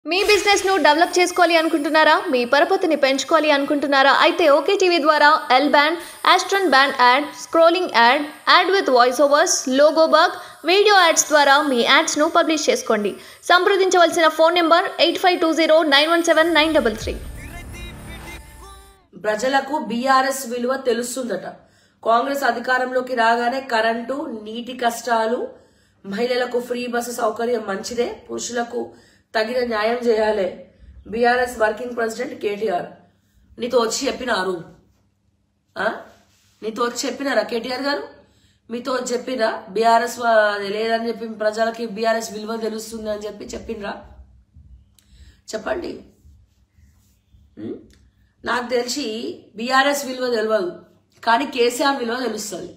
మీ business ను develop చేసుకోవాలి అనుకుంటున్నారా మీ పరపతిని పెంచుకోవాలి అనుకుంటున్నారా అయితే ఓకే టీవీ ద్వారా ఎల్ బ్యాండ్ ఆస్ట్రన్ band ad scrolling ad ad with voice overs logo bug video ads ద్వారా మీ యాడ్స్ ను పబ్లిష్ చేసుకోండి సంప్రదించవలసిన phone number eight five two zero nine one seven nine double three ప్రజలకు బీఆర్ఎస్ విలువ తెలుస్తుందట కాంగ్రెస్ అధికారంలోకి రాగానే కరెంటు నీటి కష్టాలు మహిళలకు ఫ్రీ బస్సు సౌకర్యం మంచిదే పురుషులకు తగిన న్యాయం చేయాలి బీఆర్ఎస్ వర్కింగ్ ప్రెసిడెంట్ కేటీఆర్ నీతో వచ్చి చెప్పినారు ఆ? నీతో వచ్చి చెప్పినారా కేటీఆర్ గారు మీతో వచ్చి చెప్పిరా బీఆర్ఎస్ లేదని చెప్పి ప్రజలకి బీఆర్ఎస్ విలువ తెలుస్తుంది అని చెప్పి చెప్పినరా చెప్పండి ఉం? నాకు తెలిసి బీఆర్ఎస్ విలువ తెలియదు కానీ కేసీఆర్ విలువ తెలుస్తుంది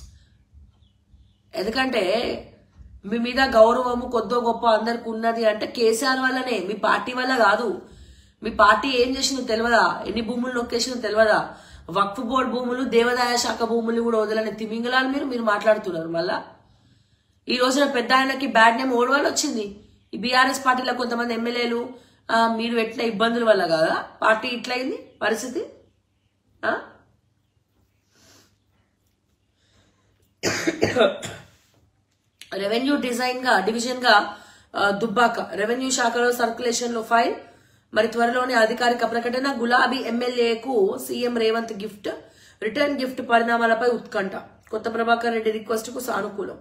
ఎందుకంటే మీ మీద గౌరవము కొద్దో గొప్ప అందరికి ఉన్నది అంటే కేసీఆర్ వల్లనే మీ పార్టీ వల్ల కాదు మీ పార్టీ ఏం చేసిందో తెలియదా ఎన్ని భూములు నొక్కేసిందో తెలియదా వక్ఫ్ బోర్డు భూములు దేవాదాయ శాఖ భూములు కూడా వదలని తిమింగలాలు మీరు మీరు మాట్లాడుతున్నారు మళ్ళా ఈ రోజున పెద్ద ఆయనకి బ్యాడ్ నేమ్ ఓడి వల్ల వచ్చింది ఈ బీఆర్ఎస్ పార్టీలో కొంతమంది ఎమ్మెల్యేలు ఆ, మీరు పెట్టిన ఇబ్బందుల వల్ల కదా పార్టీ ఇట్లయింది పరిస్థితి ఆ? రెవెన్యూ డిజైన్ గా డివిజన్ గా ఆ, దుబ్బాక రెవెన్యూ శాఖలో సర్క్యులేషన్ లో ఫైల్ మరి త్వరలోనే అధికారిక ప్రకటన గులాబీ ఎమ్మెల్యేకు CM Revanth gift return gift పరిణామాలపై ఉత్కంఠ కొత్త ప్రభాకర్ రెడ్డి రిక్వెస్ట్ కు సానుకూలం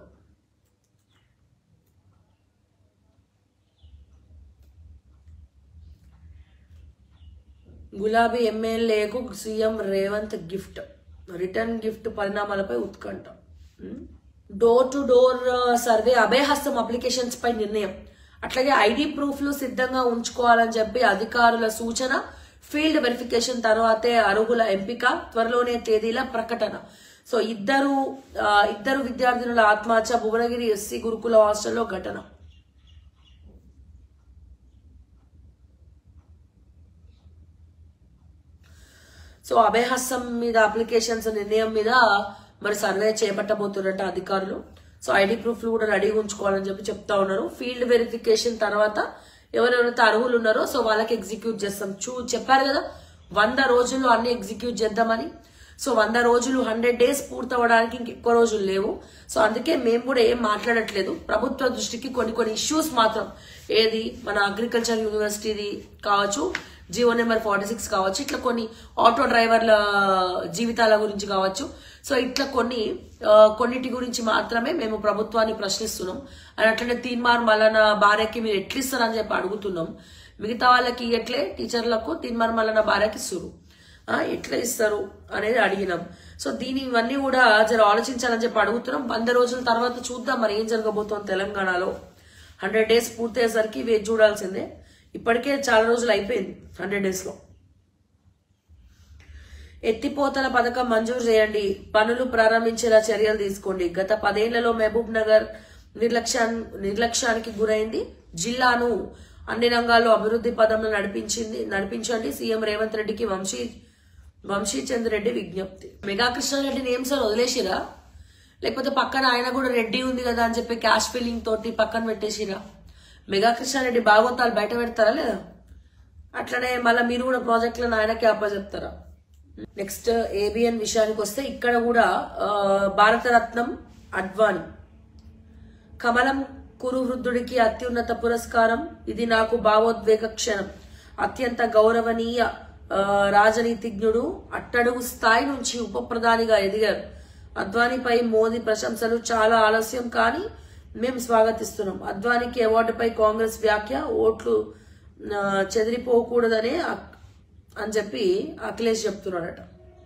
గులాబీ ఎమ్మెల్యేకు CM Revanth gift return gift పరిణామాలపై ఉత్కంఠ door to door survey Abhayahastam applications పై నిర్ణయం అట్లాగే ఐడి ప్రూఫ్లు సిద్ధంగా ఉంచుకోవాలని చెప్పి అధికారుల సూచన ఫీల్డ్ వెరిఫికేషన్ తర్వాతే అర్హుల ఎంపిక త్వరలోనే తేదీల ప్రకటన సో ఇద్దరు ఆ, ఇద్దరు విద్యార్థినుల ఆత్మహత్య భువనగిరి ఎస్సీ గురుకుల హాస్టల్లో ఘటన సో అభయహస్తం మీద అప్లికేషన్స్ నిర్ణయం మీద మరి సర్వే చేపట్టబోతున్నట్టు అధికారులు సో ఐడి ప్రూఫ్లు కూడా రెడీగా ఉంచుకోవాలని చెప్పి చెప్తా ఉన్నారు ఫీల్డ్ వెరిఫికేషన్ తర్వాత ఎవరెవరైతే అర్హులు ఉన్నారో సో వాళ్ళకి ఎగ్జిక్యూట్ చేస్తాం చూ చెప్పారు కదా వంద రోజుల్లో అన్ని ఎగ్జిక్యూట్ చేద్దామని సో వంద రోజులు హండ్రెడ్ డేస్ పూర్తవడానికి ఇంకెక్కువ రోజులు లేవు సో అందుకే మేము కూడా ఏం మాట్లాడట్లేదు ప్రభుత్వ దృష్టికి కొన్ని కొన్ని ఇష్యూస్ మాత్రం ఏది మన అగ్రికల్చర్ యూనివర్సిటీది కావచ్చు జియో నెంబర్ ఫార్టీ సిక్స్ కావచ్చు ఇట్లా కొన్ని ఆటో డ్రైవర్ల జీవితాల గురించి కావచ్చు సో ఇట్లా కొన్ని ఆ, కొన్నిటి గురించి మాత్రమే మేము ప్రభుత్వాన్ని ప్రశ్నిస్తున్నాం అని అట్లనే తీన్మార్ మల్లన భార్యకి మీరు ఎట్లిస్తారని చెప్పి అడుగుతున్నాం మిగతా వాళ్ళకి ఇయ్యట్లే టీచర్లకు తీన్మార్ మల్లన భార్యకి ఇస్తారు ఆ, ఎట్లా ఇస్తారు అనేది అడిగినాం సో దీని ఇవన్నీ కూడా జర ఆలోచించాలని చెప్పి అడుగుతున్నాం వంద రోజుల తర్వాత చూద్దాం మరి ఏం జరగబోతోంది తెలంగాణలో హండ్రెడ్ డేస్ పూర్తయ్యేసరికి వేచి చూడాల్సిందే ఇప్పటికే చాలా రోజులు అయిపోయింది హండ్రెడ్ డేస్ లో ఎత్తిపోతల పథకం మంజూరు చేయండి పనులు ప్రారంభించేలా చర్యలు తీసుకోండి గత పదేళ్లలో మహబూబ్ నగర్ నిర్లక్ష్యాన్ నిర్లక్ష్యానికి గురైంది జిల్లాను అన్ని రంగాల్లో అభివృద్ధి పదంలో నడిపించింది నడిపించండి సీఎం రేవంత్ రెడ్డికి వంశీ వంశీచంద్ర రెడ్డి విజ్ఞప్తి మెగా కృష్ణారెడ్డిని ఏం సార్ వదిలేసిరా లేకపోతే పక్కన ఆయన కూడా రెడ్డి ఉంది కదా అని చెప్పి క్యాష్ ఫీలింగ్ తోటి పక్కన పెట్టేసిరా మెగా కృష్ణారెడ్డి భాగవతాలు బయట పెడతారా లేదా అట్లనే మళ్ళీ మీరు కూడా ప్రాజెక్టులను ఆయనకి అప్పచెప్తారా నెక్స్ట్ ఏబిఎన్ విషయానికి వస్తే ఇక్కడ కూడా ఆ, భారతరత్నం అడ్వాణి కమలం కురువృద్ధుడికి అత్యున్నత పురస్కారం ఇది నాకు భావోద్వేగ క్షణం అత్యంత గౌరవనీయ ఆ, రాజనీతిజ్ఞుడు అట్టడుగు స్థాయి నుంచి ఉప ప్రధానిగా ఎదిగారు అద్వానీపై మోదీ ప్రశంసలు చాలా ఆలస్యం కానీ మేము స్వాగతిస్తున్నాం అద్వానీకి అవార్డుపై కాంగ్రెస్ వ్యాఖ్య ఓట్లు ఆ, చెదిరిపోకూడదనే అక్- అని చెప్పి అఖిలేష్ చెప్తున్నాడట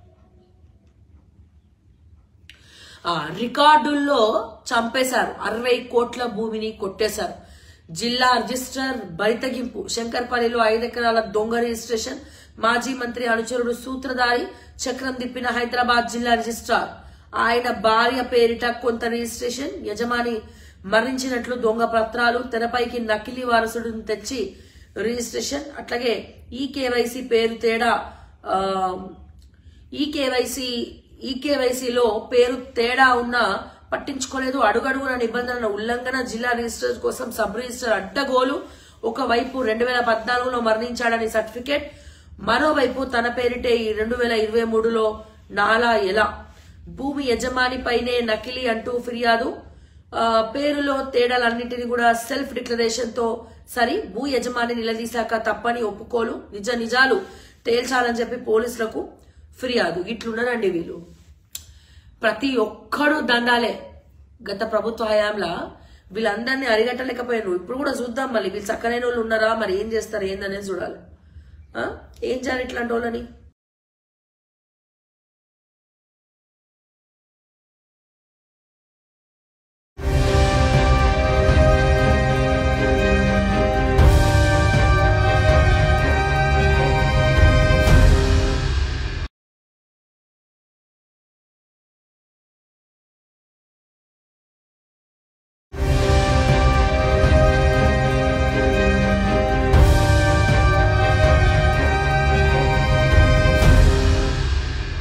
ఆ రికార్డుల్లో చంపేశారు అరవై కోట్ల భూమిని కొట్టేశారు జిల్లా రిజిస్టర్ బరితగింపు శంకర్పల్లిలో ఐదు ఎకరాల దొంగ రిజిస్ట్రేషన్ మాజీ మంత్రి అనుచరుడు సూత్రధారి చక్రం తిప్పిన హైదరాబాద్ జిల్లా రిజిస్ట్రార్ ఆయన భార్య పేరిట కొంత రిజిస్ట్రేషన్ యజమాని మరణించినట్లు దొంగ పత్రాలు తెరపైకి నకిలీ వారసుడిని తెచ్చి రిజిస్ట్రేషన్ అట్లాగే ఈ కేవైసీ పేరు తేడా ఆ, ఈ కేవైసీ ఈ కేవైసీలో పేరు తేడా ఉన్నా పట్టించుకోలేదు అడుగడుగున నిబంధనల ఉల్లంఘన జిల్లా రిజిస్టర్ కోసం సబ్ రిజిస్టర్ అడ్డగోలు ఒకవైపు రెండు వేల పద్నాలుగులో మరణించాడని సర్టిఫికేట్ మరోవైపు తన పేరిటే ఈ రెండు వేల ఇరవై మూడులో నాలా ఎలా భూమి యజమాని పైనే నకిలీ అంటూ ఫిర్యాదు ఆ, పేరులో తేడాలన్నింటినీ కూడా సెల్ఫ్ డిక్లరేషన్ తో సరి భూ యజమాని నిలదీశాక తప్పని ఒప్పుకోలు నిజ నిజాలు తేల్చాలని చెప్పి పోలీసులకు ఫిర్యాదు ఇట్లున్నారండి వీళ్ళు ప్రతి ఒక్కడు దండాలే గత ప్రభుత్వ హయాంలా వీళ్ళందరినీ అరిగట్టలేకపోయారు ఇప్పుడు కూడా చూద్దాం మళ్ళీ వీళ్ళు చక్కనైన వాళ్ళు ఉన్నారా మరి ఏం చేస్తారు ఏందనేది చూడాలి ఆ? ఏం చేయాలి ఇట్లాంటి వాళ్ళని